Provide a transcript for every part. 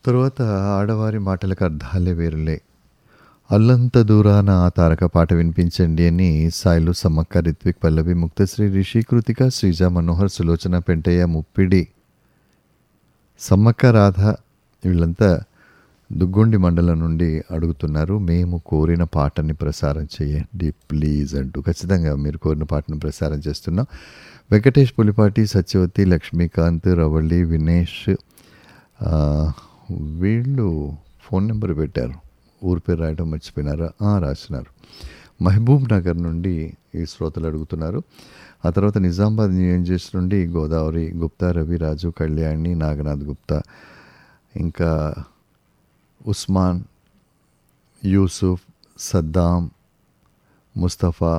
తరువాత ఆడవారి మాటలకు అర్థాలే వేరులే అల్లంత దూరాన ఆ తారక పాట వినిపించండి అని సాయిలు సమ్మక్క రిత్విక్ పల్లవి ముక్తశ్రీ రిషి కృతిక శ్రీజ మనోహర్ సులోచన పెంటయ్య ముప్పిడి సమ్మక్క రాధ వీళ్ళంతా దుగ్గొండి మండలం నుండి అడుగుతున్నారు మేము కోరిన పాటని ప్రసారం చేయండి ప్లీజ్ అంటూ ఖచ్చితంగా మీరు కోరిన పాటను ప్రసారం చేస్తున్నాం వెంకటేష్ పులిపాటి సత్యవతి లక్ష్మీకాంత్ రవళి వినేష్ ఆ, వీళ్ళు ఫోన్ నెంబర్ పెట్టారు ఊరి పేరు రాయడం మర్చిపోయినారా ఆ, రాసినారు మహబూబ్ నగర్ నుండి ఈ శ్రోతలు అడుగుతున్నారు ఆ తర్వాత నిజామాబాద్ న్యూఎన్జిఎస్ నుండి గోదావరి గుప్తా రవి రాజు కళ్యాణి నాగనాథ్ గుప్తా ఇంకా ఉస్మాన్ యూసుఫ్ సద్దాం ముస్తఫా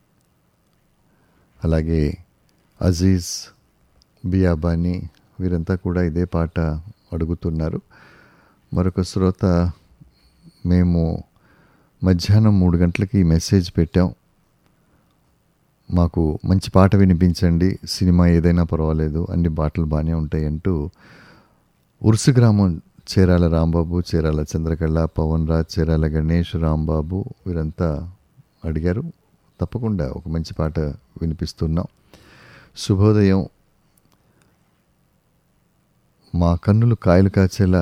అలాగే అజీజ్ బియాబాని వీరంతా కూడా ఇదే పాట అడుగుతున్నారు మరొక శ్రోత మేము మధ్యాహ్నం మూడు గంటలకి మెసేజ్ పెట్టాం మాకు మంచి పాట వినిపించండి సినిమా ఏదైనా పర్వాలేదు అన్ని పాటలు బాగానే ఉంటాయి అంటూ ఉరుసు గ్రామం చీరాల రాంబాబు చీరాల చంద్రకళ పవన్ రాజ్ చీరాల గణేష్ రాంబాబు వీరంతా అడిగారు తప్పకుండా ఒక మంచి పాట వినిపిస్తున్నాం శుభోదయం మా కన్నులు కాయలు కాచేలా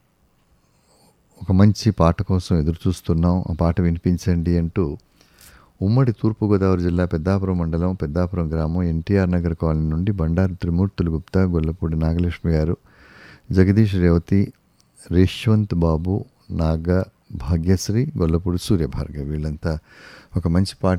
ఒక మంచి పాట కోసం ఎదురు చూస్తున్నాం ఆ పాట వినిపించండి అంటూ ఉమ్మడి తూర్పుగోదావరి జిల్లా పెద్దాపురం మండలం పెద్దాపురం గ్రామం ఎన్టీఆర్ నగర్ కాలనీ నుండి బండారు త్రిమూర్తులు గుప్తా గొల్లపూడి నాగలక్ష్మి గారు జగదీష్ రేవతి రేష్వంత్ బాబు నాగ భాగ్యశ్రీ గొల్లపూడి సూర్యభార్గవి వీళ్ళంతా ఒక మంచి పాట